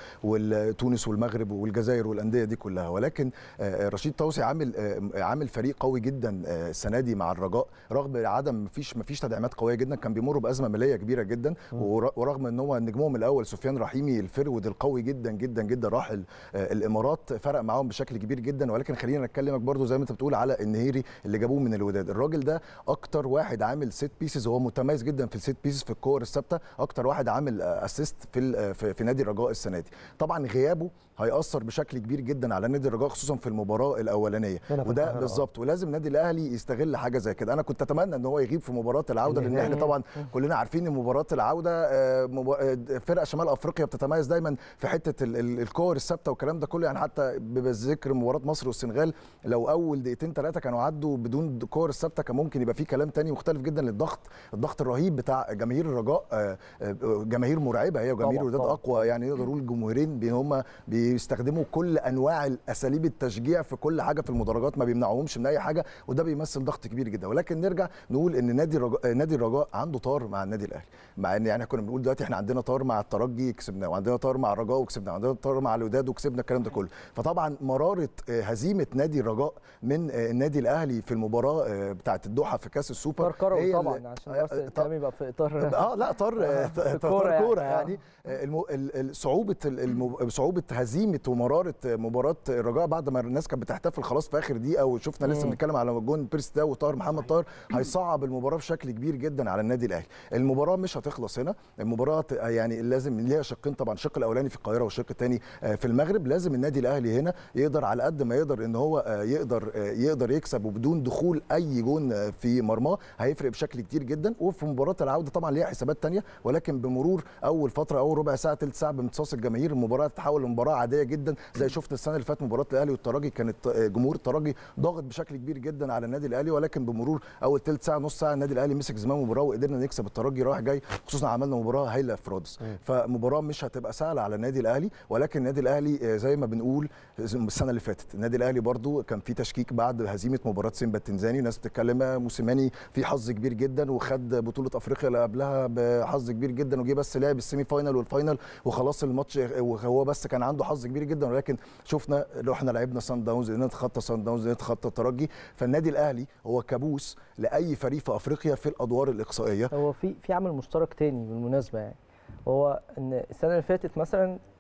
وتونس والمغرب والجزائر والانديه دي كلها ولكن آه، رشيد توسي عامل آه، عامل فريق قوي جدا آه، السنه دي مع الرجاء رغم عدم مفيش مفيش تدعيمات قويه جدا كان بيمروا بازمه ماليه كبيره جدا ور- ورغم ان هو نجمهم الاول سفيان رحيمي الفرود القوي جدا جدا جدا راح ال- آه، الامارات فرق معاهم بشكل كبير جدا ولكن خلينا نتكلمك برضو زي ما انت بتقول على النهيري اللي جابوه من الوداد الراجل ده اكتر واحد عامل سيت بيسز هو متميز جدا في السيت بيسز في الكور الثابته اكتر واحد عامل اسيست في ال- في في نادي الرجاء السنه دي طبعا غيابه هيأثر بشكل كبير جدا على نادي الرجاء خصوصا في المباراه الاولانيه هنا في وده القاهرة، آه. بالظبط ولازم النادي الاهلي يستغل حاجه زي كده انا كنت اتمنى ان هو يغيب في مباراه العوده لان احنا طبعا كلنا عارفين ان مباراه العوده آه، مب- آه، فرق شمال افريقيا بتتميز دايما في حته ال- ال- الكور الثابته والكلام ده كله يعني حتى بذكر مباراه مصر والسنغال لو اول دقيقتين ثلاثه كانوا عدوا بدون كور الثابته كان ممكن يبقى في كلام تاني مختلف جدا للضغط الضغط الرهيب بتاع جماهير الرجاء آه، آه، جماهير مرعبه هي وجماهير طبعاً، الوداد طبعاً. اقوى يعني نقدر نقول جمهورين بان هم بيستخدموا كل انواع الاساليب التشجيع في كل حاجه في المدرجات ما بيمنعوهمش من اي حاجه وده بيمثل ضغط كبير جدا ولكن نرجع نقول ان نادي الرجاء نادي الرجاء عنده طار مع النادي الاهلي مع ان يعني كنا بنقول دلوقتي احنا عندنا طار مع الترجي كسبناه وعندنا طار مع الرجاء وكسبناه وعندنا طار مع الوداد وكسبنا الكلام ده كله فطبعا مراره آه، هزيمه نادي الرجاء من آه، النادي الاهلي في المباراه آه، بتاعه الدوحه في كاس السوبر اطار كروي هي طبعا اللي- عشان آه، بس آه، الكلام يبقى في اطار اه لا طار في طار الكورة يعني. كوره آه. يعني الم- ال- ال- صعوبه ال- الم- صعوبه هزيمه ومراره مباراه الرجاء بعد ما الناس كانت بتحتفل خلاص في اخر دقيقه وشفنا لسه مم. بنتكلم على جون بيرس تاو وطاهر محمد طاهر هيصعب المباراه بشكل كبير جدا على النادي الاهلي المباراه مش هتخلص هنا المباراه ت- يعني لازم ليها شقين طبعا الشق الاولاني في القاهره والشق الثاني في المغرب لازم النادي الاهلي هنا يقدر على قد ما يقدر ان هو آه، يقدر آه، يقدر يكسب وبدون دخول اي جون آه، في مرماه هيفرق بشكل كتير جدا وفي مباراه العوده طبعا ليها حسابات تانية ولكن بمرور اول فتره اول ربع ساعه ثلث ساعه بامتصاص الجماهير المباراه تتحول لمباراه عاديه جدا زي شفنا السنه اللي فاتت مباراه الاهلي والترجي كانت آه، جمهور الترجي ضاغط بشكل كبير جدا على النادي الاهلي ولكن بمرور اول ثلث ساعه نص ساعه النادي الاهلي مسك زمام المباراه وقدرنا نكسب الترجي رايح جاي خصوصا عملنا مباراه هايله في رادس فمباراه مش هتبقى سهله على النادي الاهلي ولكن النادي الاهلي آه، زي ما بنقول السنه اللي فاتت النادي الاهلي برضو كان في تشكيك بعد هزيمه مباراه سيمبا التنزاني ناس بتتكلم آه، موسيماني في حظ كبير جدا وخد بطوله افريقيا اللي قبلها بحظ كبير جدا وجه بس لعب السيمي فاينال والفاينال وخلاص الماتش وهو بس كان عنده حظ كبير جدا ولكن شفنا لو احنا لعبنا سان داونز قدرنا نتخطى سان داونز قدرنا نتخطى الترجي فالنادي الاهلي هو كابوس لاي فريق في افريقيا في الادوار الاقصائيه هو في في عامل مشترك تاني بالمناسبه يعني هو ان السنه اللي فاتت مثلا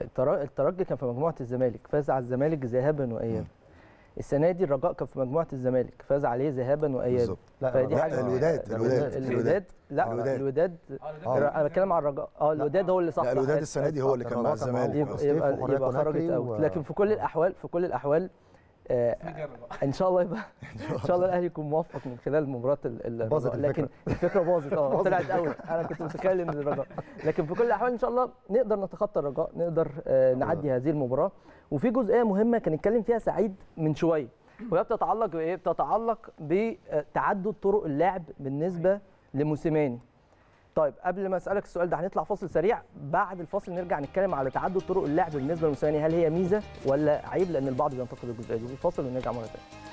التر- الترجي كان في مجموعه الزمالك فاز على الزمالك ذهابا وايابا السنه دي الرجاء كان في مجموعه الزمالك فاز عليه ذهابا وايابا بالظبط فدي لا حاجه الوداد ده الوداد الوداد لا الوداد. الوداد آه. انا بتكلم على الرجاء اه الوداد هو اللي صح لا الوداد السنه دي هو اللي كان مع الرجاء كان معاهم الزمالك في يبقى ستيف يبقى, وحورية يبقى خرجت كوناكري اوت و- لكن في كل الاحوال في كل الاحوال آه ان شاء الله يبقى ان شاء الله الاهلي يكون موفق من خلال مباراه ال- باظت الرجاء لكن الفكره باظت اه طلعت اوت انا كنت متخيل ان الرجاء لكن في كل الاحوال ان شاء الله نقدر نتخطى الرجاء نقدر آه نعدي هذه المباراه وفي جزئيه مهمه كان اتكلم فيها سعيد من شويه وهي بتتعلق بايه؟ بتتعلق بتعدد طرق اللعب بالنسبه لموسيماني طيب قبل ما اسالك السؤال ده هنطلع فاصل سريع بعد الفاصل نرجع نتكلم على تعدد طرق اللعب بالنسبه لموسيماني هل هي ميزه ولا عيب لان البعض بينتقد الجزئيه دي فاصل ونرجع مره ثانيه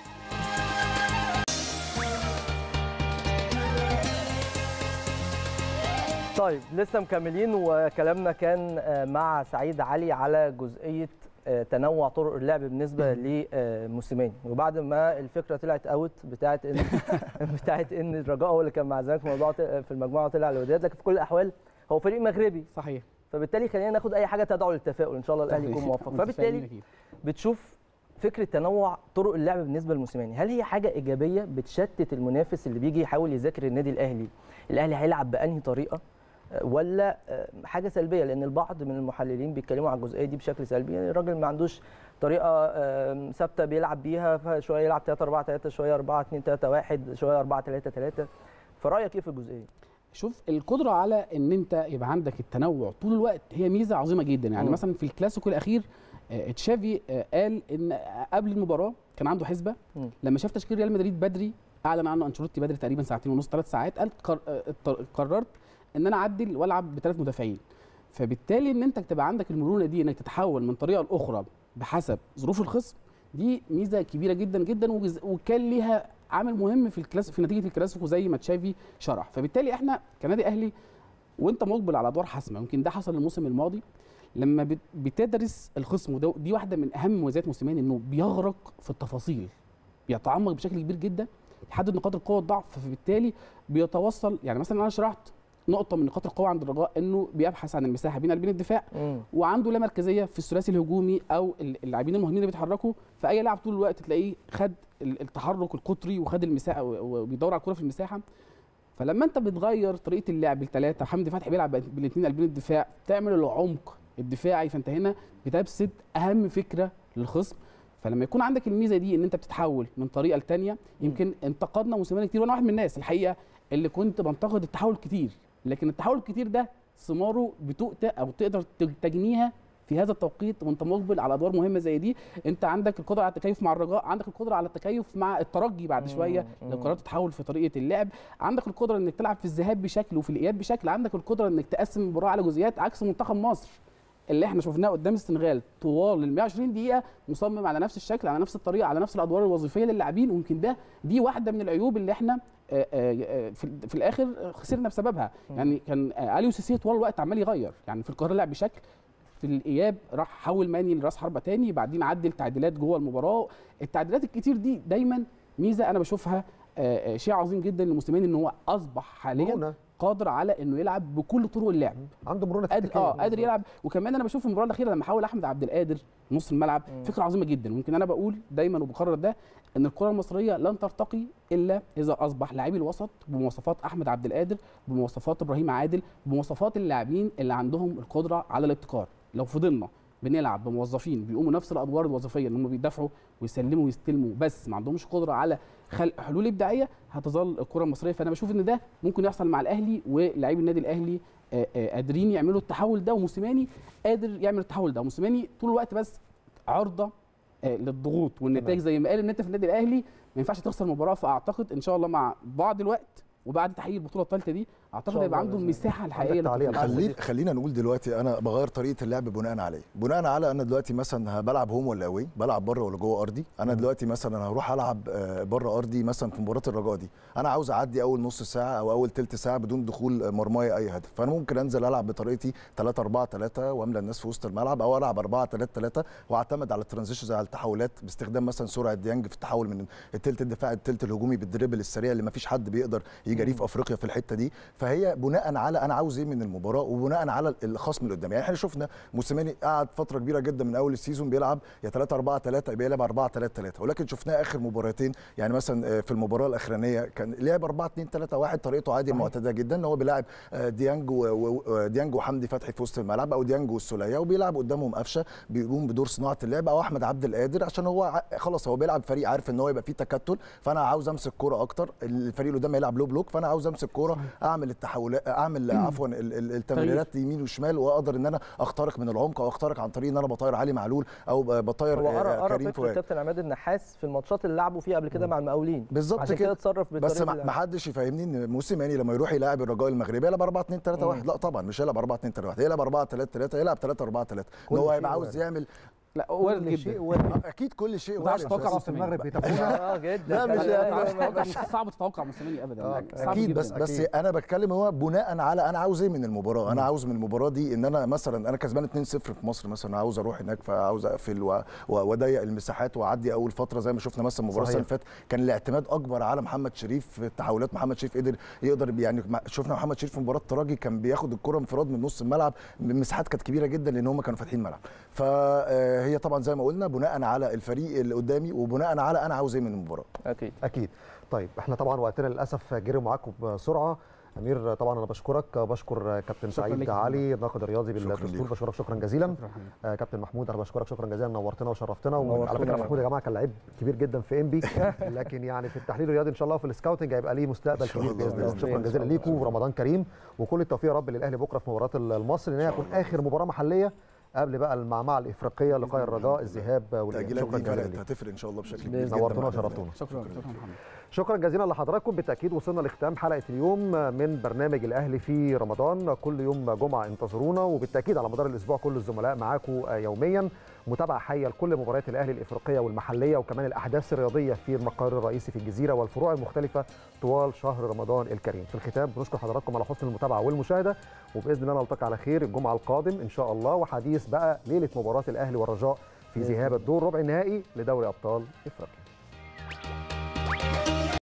طيب لسه مكملين وكلامنا كان آه، مع سعيد علي على جزئيه آه، تنوع طرق اللعب بالنسبه لموسيماني وبعد ما الفكره طلعت اوت بتاعت ان بتاعت ان الرجاء هو اللي كان مع الزمالك في الموضوع في المجموعه طلع الوداد لكن في كل الاحوال هو فريق مغربي صحيح فبالتالي خلينا ناخد اي حاجه تدعو للتفاؤل ان شاء الله الاهلي يكون موفق متفائلين فبالتالي أكيد. بتشوف فكره تنوع طرق اللعب بالنسبه للموسيماني هل هي حاجه ايجابيه بتشتت المنافس اللي بيجي يحاول يذاكر النادي الاهلي الاهلي هيلعب بانهي طريقه أه، ولا أه، حاجه سلبيه لان البعض من المحللين بيتكلموا على الجزئيه دي بشكل سلبي يعني الراجل ما عندوش طريقه أه، ثابته بيلعب بيها فشويه يلعب 3 4 3 شويه 4 2 3 1 شويه 4 3 3 فرايك ايه في الجزئيه دي؟ شوف القدره على ان انت يبقى عندك التنوع طول الوقت هي ميزه عظيمه جدا يعني مم. مثلا في الكلاسيكو الاخير آه، تشافي آه، قال ان قبل المباراه كان عنده حسبه مم. لما شاف تشكيل ريال مدريد بدري اعلن عنه انشيلوتي بدري تقريبا ساعتين ونص ثلاث ساعات قال قر- آه، اضطر- قررت ان انا اعدل والعب بثلاث مدافعين فبالتالي ان انت تبقى عندك المرونه دي انك تتحول من طريقه لاخرى بحسب ظروف الخصم دي ميزه كبيره جدا جدا وجز- وكان ليها عامل مهم في الكلاس في نتيجه الكلاسيكو زي ما تشافي شرح فبالتالي احنا كنادي اهلي وانت مقبل على ادوار حاسمه يمكن ده حصل الموسم الماضي لما بت- بتدرس الخصم وده دي واحده من اهم مميزات موسيماني انه بيغرق في التفاصيل بيتعمق بشكل كبير جدا يحدد نقاط القوه والضعف فبالتالي بيتوصل يعني مثلا انا شرحت نقطه من نقاط القوه عند الرجاء انه بيبحث عن المساحه بين قلبين الدفاع مم. وعنده لا مركزيه في الثلاثي الهجومي او ال- اللاعبين المهمين اللي بيتحركوا فاي لاعب طول الوقت تلاقيه خد ال- التحرك القطري وخد المساحه و- وبيدور على الكره في المساحه فلما انت بتغير طريقه اللعب الثلاثه حمدي فتحي بيلعب بالاثنين قلبين الدفاع تعمل العمق الدفاعي فانت هنا بتفسد اهم فكره للخصم فلما يكون عندك الميزه دي ان انت بتتحول من طريقه لثانيه يمكن انتقدنا موسيماني كتير وانا واحد من الناس الحقيقه اللي كنت بنتقد التحول كتير لكن التحول الكتير ده ثماره بتؤتى او تقدر تجنيها في هذا التوقيت وانت مقبل على ادوار مهمه زي دي انت عندك القدره على التكيف مع الرجاء عندك القدره على التكيف مع الترجي بعد شويه مم. لو قررت تحول في طريقه اللعب عندك القدره انك تلعب في الذهاب بشكل وفي الاياب بشكل عندك القدره انك تقسم المباراه على جزئيات عكس منتخب مصر اللي احنا شفناه قدام السنغال طوال ال 120 دقيقه مصمم على نفس الشكل على نفس الطريقه على نفس الادوار الوظيفيه للاعبين ويمكن ده دي واحده من العيوب اللي احنا آه، آه، آه، في, في الاخر خسرنا بسببها يعني كان آه، اليو سيسي طوال الوقت عمال يغير يعني في القاهره لعب بشكل في الاياب راح حول ماني لراس حربه تاني بعدين عدل تعديلات جوه المباراه التعديلات الكتير دي دايما ميزه انا بشوفها آه، آه، شيء عظيم جدا للمسلمين ان هو اصبح حاليا مرونة. قادر على انه يلعب بكل طرق اللعب عنده مرونه قادر تكتيكيه اه قادر يلعب وكمان انا بشوف في المباراه الاخيره لما حاول احمد عبد القادر نص الملعب فكره عظيمه جدا ويمكن انا بقول دايما وبكرر ده ان الكره المصريه لن ترتقي الا اذا اصبح لاعبي الوسط بمواصفات احمد عبد القادر بمواصفات ابراهيم عادل بمواصفات اللاعبين اللي عندهم القدره على الابتكار لو فضلنا بنلعب بموظفين بيقوموا نفس الادوار الوظيفيه ان هم بيدافعوا ويسلموا ويستلموا بس ما عندهمش قدره على خلق حلول ابداعيه هتظل الكره المصريه فانا بشوف ان ده ممكن يحصل مع الاهلي ولاعيبي النادي الاهلي آه، آه، قادرين يعملوا التحول ده وموسيماني قادر يعمل التحول ده وموسيماني طول الوقت بس عرضه آه، للضغوط والنتائج زي ما قال ان انت في النادي الاهلي ما ينفعش تخسر مباراه فاعتقد ان شاء الله مع بعض الوقت وبعد تحقيق البطوله الثالثه دي اعتقد الله هيبقى عنده بإذن المساحه الحقيقيه عندك تعليق للتفوق. خلي خلينا نقول دلوقتي انا بغير طريقه اللعب بناء عليه بناء على انا دلوقتي مثلا بلعب هوم ولا اوي بلعب بره ولا جوه ارضي انا دلوقتي مثلا هروح العب آه، بره ارضي مثلا في مباراه الرجاء دي انا عاوز اعدي اول نص ساعه او اول ثلث ساعه بدون دخول مرماي اي هدف فانا ممكن انزل العب بطريقتي 3 4 3 واملى الناس في وسط الملعب او العب 4 3 3 واعتمد على الترانزيشنز على التحولات باستخدام مثلا سرعه ديانج في التحول من الثلث الدفاعي الثلث الهجومي بالدريبل السريع اللي ما فيش حد بيقدر يجريه في افريقيا في الحته دي فهي بناء على انا عاوز ايه من المباراه وبناء على الخصم اللي قدامي يعني احنا شفنا موسيماني قعد فتره كبيره جدا من اول السيزون بيلعب يا 3 4 3 بيلعب 4 3 3 ولكن شفناه اخر مباراتين يعني مثلا في المباراه الاخرانيه كان لعب 4 2 3 1 طريقته عادي معتاده جدا ان هو بيلعب ديانج وديانج وحمدي فتحي في وسط الملعب او ديانج والسوليه وبيلعب قدامهم قفشه بيقوم بدور صناعه اللعب او احمد عبد القادر عشان هو خلاص هو بيلعب فريق عارف ان هو يبقى فيه تكتل فانا عاوز امسك كوره اكتر الفريق اللي قدامي يلعب لو بلوك فانا عاوز امسك كوره اعمل التحولات اعمل عفوا التمريرات يمين وشمال واقدر ان انا اخترق من العمق او اخترق عن طريق ان انا بطير علي معلول او بطير هو أرى كريم أرى فكره كابتن عماد النحاس في الماتشات اللي لعبوا فيها قبل كده مع المقاولين بالظبط عشان كده اتصرف بس ما حدش يفهمني ان موسيماني لما يروح يلاعب الرجاء المغربي يلعب 4 2 3 1 لا طبعا مش هيلعب 4 2 3 1 يلعب 4 3 3 يلعب 3 4 3 ان هو هيبقى عاوز يعمل لا وارد كل شيء جدا وارد اكيد كل شيء ما تعرفش وارد تتوقع بس- في المغرب بيتابعونا اه جدا لا، مش- لا، مش صعب تتوقع موسيماني ابدا آه، صعب اكيد جداً. بس بس أكيد. انا بتكلم هو بناء على انا عاوز ايه من المباراه انا عاوز من المباراه دي ان انا مثلا انا كسبان 2-0 في مصر مثلا عاوز اروح هناك فعاوز اقفل و- و- واضيق المساحات واعدي اول فتره زي ما شفنا مثلا المباراه صحيح. السنه اللي فاتت كان الاعتماد اكبر على محمد شريف في التحولات محمد شريف قدر يقدر يعني ما- شفنا محمد شريف في مباراه الترجي كان بياخد الكره انفراد من نص الملعب مساحات كانت كبيره جدا لان هم كانوا فاتحين الملعب فهي طبعا زي ما قلنا بناء على الفريق اللي قدامي وبناء على انا عاوز ايه من المباراه اكيد اكيد طيب احنا طبعا وقتنا للاسف جري معاكم بسرعه امير طبعا انا بشكرك بشكر كابتن شكراً سعيد ليك. علي الناقد الرياضي شكراً بالدستور ليك. بشكرك شكرا جزيلا شكراً حبيبي. آه كابتن محمود انا بشكرك شكرا جزيلا نورتنا وشرفتنا نورتونا وعلى فكره يا محمود يا جماعه كان لعيب كبير جدا في انبي لكن يعني في التحليل الرياضي ان شاء الله في السكاوتنج هيبقى ليه مستقبل إن شاء كبير الله باذن الله بإذن شكرا الله. جزيلا إن شاء ليكم ورمضان كريم وكل التوفيق يا رب للاهلي بكره في مباراه المصري ان هي هتكون اخر مباراه محليه قبل بقى المعمعه الافريقيه لقاء الرجاء الذهاب والاياب تاجيلك شكرا دي جزيلا فرقت ليك هتفرق ان شاء الله بشكل بإذن كبير جدا نورتونا مع وشرفتونا شكرا شكرا محمد شكرا جزيلا لحضراتكم بالتاكيد وصلنا لختام حلقه اليوم من برنامج الاهلي في رمضان كل يوم جمعه انتظرونا وبالتاكيد على مدار الاسبوع كل الزملاء معاكم يوميا متابعه حيه لكل مباريات الاهلي الافريقيه والمحليه وكمان الاحداث الرياضيه في المقر الرئيسي في الجزيره والفروع المختلفه طوال شهر رمضان الكريم في الختام بنشكر حضراتكم على حسن المتابعه والمشاهده وباذن الله نلتقي على خير الجمعه القادم ان شاء الله وحديث بقى ليله مباراه الاهلي والرجاء في ذهاب الدور ربع النهائي لدوري ابطال افريقيا